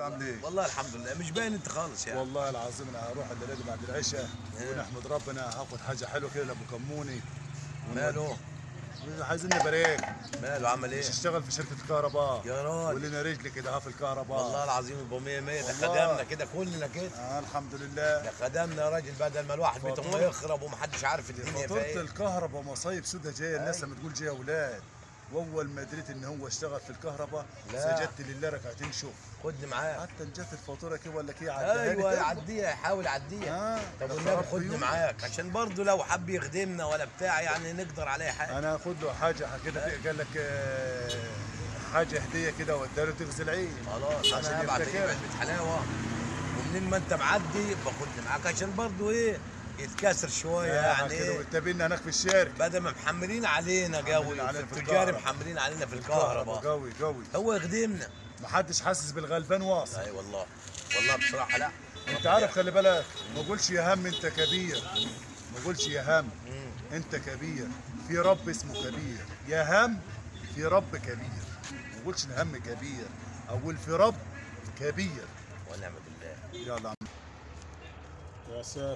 عامل ايه؟ والله الحمد لله مش باين انت خالص يعني والله العظيم انا هروح الليله بعد العشاء ونحمد ربنا هاخد حاجه حلوه كده لابو كموني ماله عايزين نبارك ماله عمل ايه مش اشتغل في شركه كهرباء يا راجل. ولنا رجل كده ها في الكهرباء والله العظيم يبقى 100 100 ده والله. خدمنا كده كلنا كده آه الحمد لله ده خدمنا يا راجل بدل ما الواحد بيته ما فاتورة. يخرب ومحدش عارف الدنيا فيها فاتوره ايه الكهرباء مصايب سودة جايه الناس لما تقول جايه اولاد واول ما دريت ان هو اشتغل في الكهرباء لا. سجدت لله ركعتين شوف خدني معاك حتى ان جت الفاتوره كده ولا كده عدها لي ايوه تاني. يعديها يحاول يعديها آه، طب ده والنبي خراب خدني بيوت. معاك عشان برضه لو حب يخدمنا ولا بتاع يعني نقدر عليه حاجه انا هاخد له حاجه كده قال لك آه، حاجه هديه كده واداله تغزي العين خلاص عشان انا هبعت يفتكر. اجيب علبه حلاوه ومنين ما انت معدي باخدني معاك عشان برضه ايه يتكسر شويه يعني كده ايه وتقابلنا هناك في الشارع بدل ما محملين علينا قوي علينا في التجار الكهرباء. محملين علينا في الكهرباء قوي قوي هو يخدمنا محدش حاسس بالغلبان واصل اي والله والله بصراحه لا انت عارف خلي بالك ما قولش يا هم انت كبير ما قولش يا هم مم. انت كبير في رب اسمه كبير يا هم في رب كبير ما قولش الهم كبير اقول في رب كبير ونعم بالله يلا عم. يا ساتر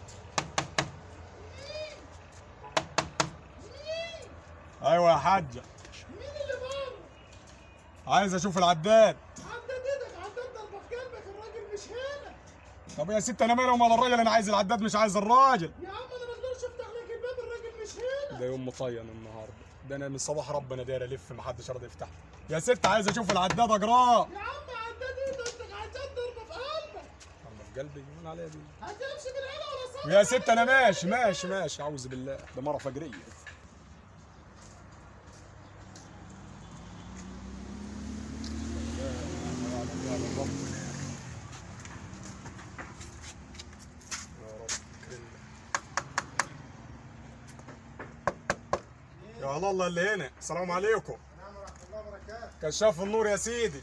ايوه يا حاجه مين اللي بره؟ عايز اشوف العداد عدد ايدك عدد ضربة في قلبك الراجل مش هنا طب يا ست انا مالي ومال الراجل انا عايز العداد مش عايز الراجل يا عم انا ما اقدرش افتح لك الباب الراجل مش هنا ده يوم مطين النهارده ده انا من صباح ربنا داير الف محدش راضي يفتح يا ست عايز اشوف العداد اقراه يا عم عدد ايدك عدد ضربة في قلبك انا في قلبي يقول عليها دي هتمشي بالعيله ولا صح؟ يا ست انا ماشي ماشي ماشي اعوذ بالله ده مره فجريه يا الله الله اللي هنا السلام عليكم نعم ورحمة الله وبركاته كشاف النور يا سيدي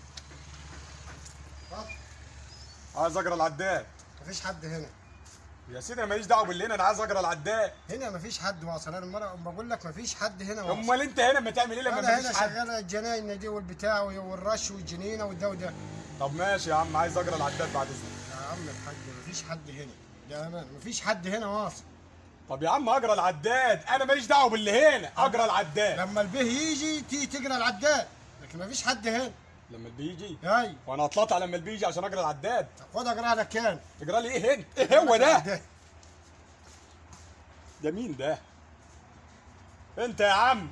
عايز اقرا العداد مفيش حد هنا يا سيدي انا ماليش دعوه باللي هنا انا عايز اقرا العداد هنا مفيش حد واصل انا المره بقول لك مفيش حد هنا واصل امال انت هنا بتعمل ايه لما انا هنا مفيش حد شغال الجناين دي والبتاع والرش والجنينه والده وده طب ماشي يا عم عايز اقرا العداد بعد اذنك يا عم الحاج مفيش حد هنا يا امان مفيش حد هنا واصل طب يا عم اقرا العداد انا ماليش دعوه باللي هنا اقرا العداد لما البيه يجي تيجي تقرا العداد لكن مفيش حد هنا لما بيجي هاي وانا هطلع لما بيجي عشان اقرا العداد خد اقرا لك كان تقرا لي ايه هنا ايه هو ده ده مين ده انت يا عم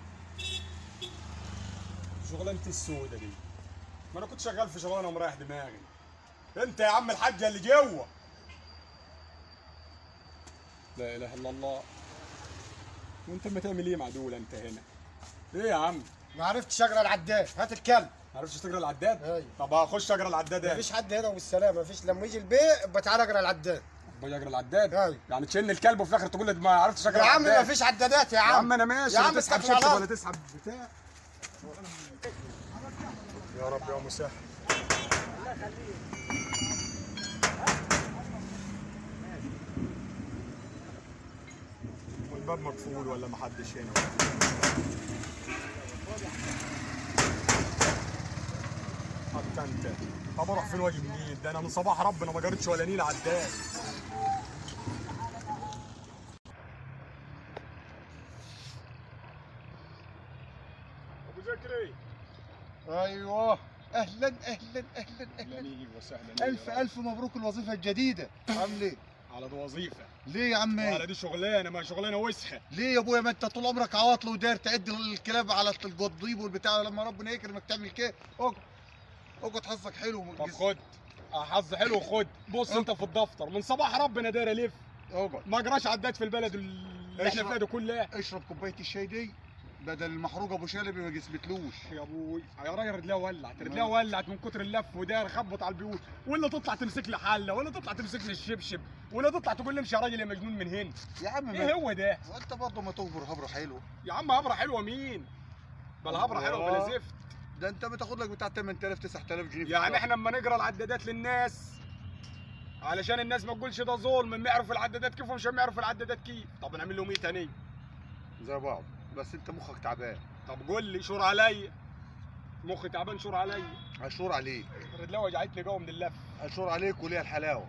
شغلانتي السودة دي ما انا كنت شغال في شغلانه ومريح دماغي انت يا عم الحاجه اللي جوه لا اله الا الله وانت ما تعمل ايه مع دول انت هنا ايه يا عم ما عرفتش اقرا العداد هات الكلب ما عرفتش تقرا العداد أيوة. طب هخش اقرا العداد ايه مفيش حد هنا والسلام مفيش لما يجي البيه يبقى تعالى اقرا العداد باجي اقرا العداد أيوة. يعني تشن الكلب وفي الاخر تقول لي ما عرفتش اقرا يا عم العداد. مفيش عدادات يا عم يا عم انا ماشي يا لا عم تسحب استغفر شبشب الله. ولا تسحب بتاع يا رب يا مسهل والباب مقفول ولا محدش هنا حتى انت طب اروح فين واجي منين ده انا من صباح ربنا ما جريتش ولا نيل عداد ابو زكري ايوه اهلا اهلا اهلا اهلا اهلا وسهلا الف الف مبروك الوظيفه الجديده عامل ايه على دي وظيفه ليه يا عمي على دي شغلانه ما شغلانه وسخه ليه يا ابويا ما انت طول عمرك عواطل وداير تعد الكلاب على القضيب والبتاع لما ربنا يكرمك تعمل كده اقعد اقعد حظك حلو طب خد آه، حظ حلو خد بص انت في الدفتر من صباح ربنا داير الف اقعد ما اجراش عداد في البلد اللي احنا فيها دي كلها اشرب كوبايه الشاي دي بدل المحروق ابو شلبي ما جسمتلوش يا ابوي يا راجل رجليها ولعت رجليها ولعت من كتر اللف وداير خبط على البيوت ولا تطلع تمسك لي حله ولا تطلع تمسك لي الشبشب ولا تطلع تقول لي امشي يا راجل يا مجنون من هنا يا عم ايه ما هو ده وانت برضه ما تهبر هبره حلوه يا عم هبره حلوه مين بلا هبره حلوه بلا الله. زفت ده انت بتاخد لك بتاع 8000 9000 جنيه في يعني الشهر. احنا اما نقرا العدادات للناس علشان الناس ما تقولش ده ظلم ما يعرفوا العدادات كيف ومش يعرفوا العدادات كيف طب نعمل لهم ايه تاني زي بعض بس انت مخك تعبان طب قول لي شور عليا مخي تعبان شور عليا عشور عليك رجلي وجعتني جوه من اللف اشور عليك وليه الحلاوه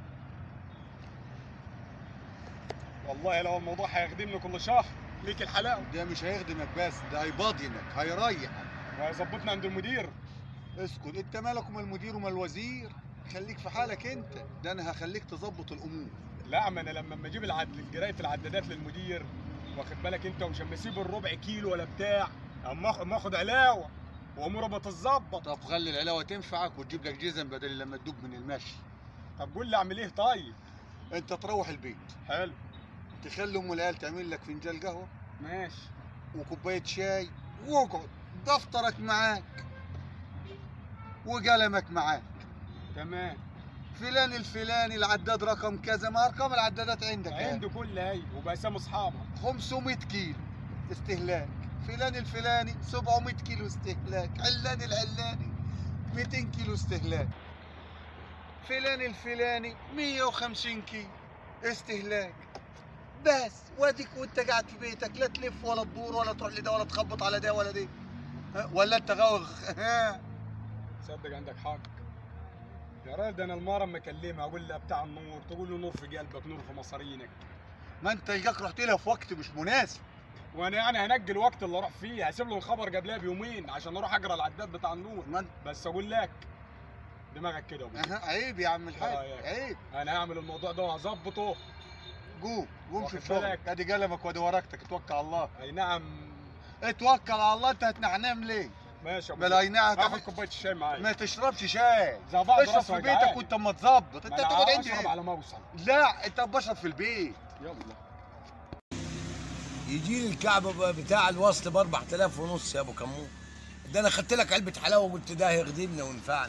والله لو الموضوع هيخدمني كل شهر ليك الحلاوه ده مش هيخدمك بس ده هيباضنك هيريحك وهيظبطنا عند المدير اسكت انت مالك ومال المدير ومال الوزير خليك في حالك انت ده انا هخليك تظبط الامور لا ما انا لما اما اجيب العد قرايه العدادات للمدير واخد بالك انت ومش اما اسيب الربع كيلو ولا بتاع اما آخ- أما اخد علاوه واموره بتظبط طب خلي العلاوه تنفعك وتجيب لك جزم بدل لما تدوب من المشي طب قول لي اعمل ايه طيب انت تروح البيت حلو تخلي ام العيال تعمل لك فنجان قهوه ماشي وكوبايه شاي واقعد دفترك معاك وقلمك معاك تمام فلان الفلاني العداد رقم كذا ما ارقام العدادات عندك عندي كل هي وبقسم اصحابها 500 كيلو استهلاك فلان الفلاني 700 كيلو استهلاك علان العلاني 200 كيلو استهلاك فلان الفلاني 150 كيلو استهلاك بس واديك وانت قاعد في بيتك لا تلف ولا تدور ولا تروح لده ولا تخبط على ده ولا ده ها؟ ولا انت غاوي ها تصدق عندك حق يا راجل ده انا المره اما اكلمها اقول لها بتاع النور تقول له نور في قلبك نور في مصارينك ما انت جاك رحت لها في وقت مش مناسب وانا يعني هنجي الوقت اللي اروح فيه هسيب له الخبر قبلها بيومين عشان اروح اقرا العداد بتاع النور ما انت بس اقول لك دماغك كده يا أبو. أها، عيب يا عم الحاج رأيك. عيب انا هعمل الموضوع ده وهظبطه قوم قوم واخد شوف شغلك بالك؟ ادي قلمك وادي ورقتك اتوكل على الله اي نعم اتوكل على الله انت هتنعنم ليه؟ ماشي يا أبو بلا زيد. ينعم هاخد تاخد كوبايه الشاي معايا ما تشربش شاي زي بعض اشرب راسه في وجعاني. بيتك وانت متظبط انت ما أنا تقعد عندي اشرب ليه؟ على ما اوصل لا انت بشرب في البيت يلا يجي لي الكعب ب- بتاع الوصل ب 4000 ونص يا ابو كمون ده انا خدت لك علبه حلاوه وقلت ده هيخدمنا وينفعنا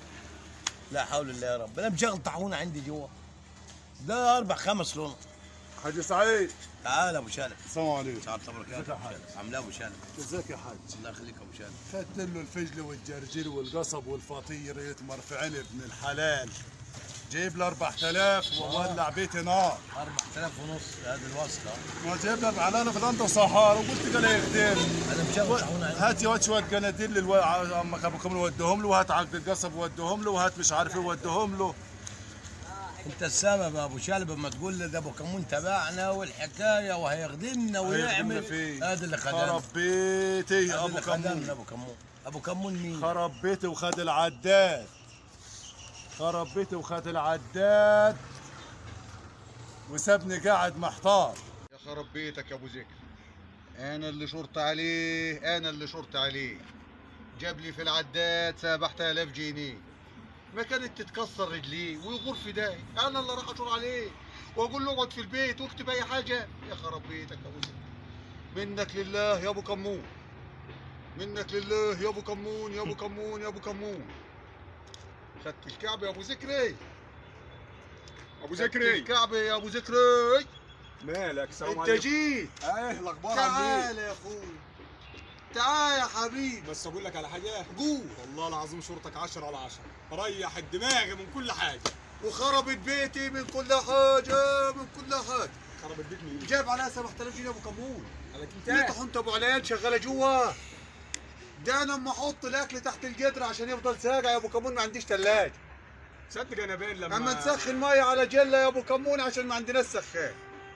لا حول الله يا رب انا مشغل طاحونه عندي جوا ده اربع خمس لون حاج سعيد تعال ابو شالب السلام عليكم تعال طبعا ازيك يا حاج؟ عاملاه ابو شالب ازيك يا حاج الله يخليك يا ابو شالب خدت له الفجل والجرجير والقصب والفطير يتمر في عين ابن الحلال جايب له 4000 وولع بيتي نار 4000 ونص هذا الوصل أهو. ما جايب له علانه في انت صحار وقلت قال يخدم انا مشغل طاحونه عندي هات يا شويه قناديل للو... امك ابو كمل ودهم له وهات عقد القصب ودهم له وهات مش عارف ايه ودهم له انت السبب يا ابو شالب اما تقول لي ده ابو كمون تبعنا والحكايه وهيخدمنا ويعمل فين؟ هذا اللي خدمنا خرب بيتي هذا ابو اللي خدمنا كمون ابو كمون ابو كمون مين؟ خرب بيتي وخد العداد خرب بيتي وخد العداد وسابني قاعد محتار يا خرب بيتك يا ابو ذكر انا اللي شرط عليه انا اللي شرط عليه جاب لي في العداد 7000 جنيه ما كانت تتكسر رجليه ويغور في داي انا اللي راح اشور عليه واقول له اقعد في البيت واكتب اي حاجه يا خرب بيتك يا ابو ذكر منك لله يا ابو كمون منك لله يا ابو كمون يا ابو كمون يا ابو كمون خدت الكعب يا ابو ذكري ابو خدت ذكري الكعب يا ابو ذكري مالك سلام انت عليكم جيت ايه الاخبار عامل تعال يا اخوي تعال يا حبيبي بس اقول لك على حاجه قول والله العظيم شرطك 10 على 10 ريح الدماغ من كل حاجه وخربت بيتي من كل حاجه من كل حاجه خرب البيت من جايب عليها 7000 جنيه ابو كمون عليك ليه انت طحنت ابو عليان شغاله جوا ده انا اما احط الاكل تحت الجدر عشان يفضل ساقع يا ابو كمون ما عنديش ثلاجه تصدق انا باين لما اما نسخن ميه على جله يا ابو كمون عشان ما عندناش سخان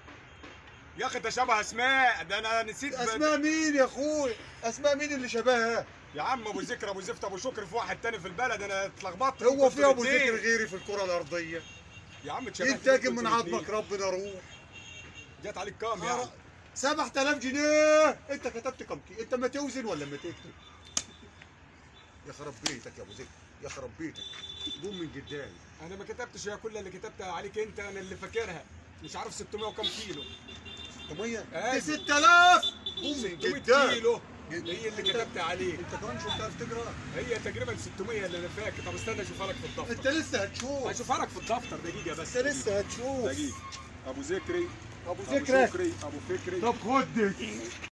يا اخي ده شبه اسماء ده انا نسيت ب- اسماء مين يا اخوي اسماء مين اللي شبهها يا عم ابو ذكر ابو زفت ابو شكر في واحد تاني في البلد انا اتلخبطت هو كنت في ابو الاتنين. ذكر غيري في الكره الارضيه يا عم اتشبهت ينتقم من كنت الاتنين. عظمك ربنا روح جات عليك كام يعني 7000 جنيه انت كتبت كم كي انت ما توزن ولا ما تكتب يا خرب بيتك يا ابو زيد يا خرب بيتك قوم من قدامي انا ما كتبتش يا كل اللي كتبتها عليك انت انا اللي فاكرها مش عارف 600 وكم كيلو 600 أيوة. دي 6000 قوم من 600 قدامي كيلو هي اللي كتبت عليك انت كمان شو بتعرف تقرا هي تقريبا 600 اللي انا فاكر طب استنى اشوفها لك في الدفتر انت لسه هتشوف هشوفها لك في الدفتر دقيقه بس انت لسه هتشوف دقيقه ابو ذكري ابو ابو ذكرى شكري ابو فكري طب خد دي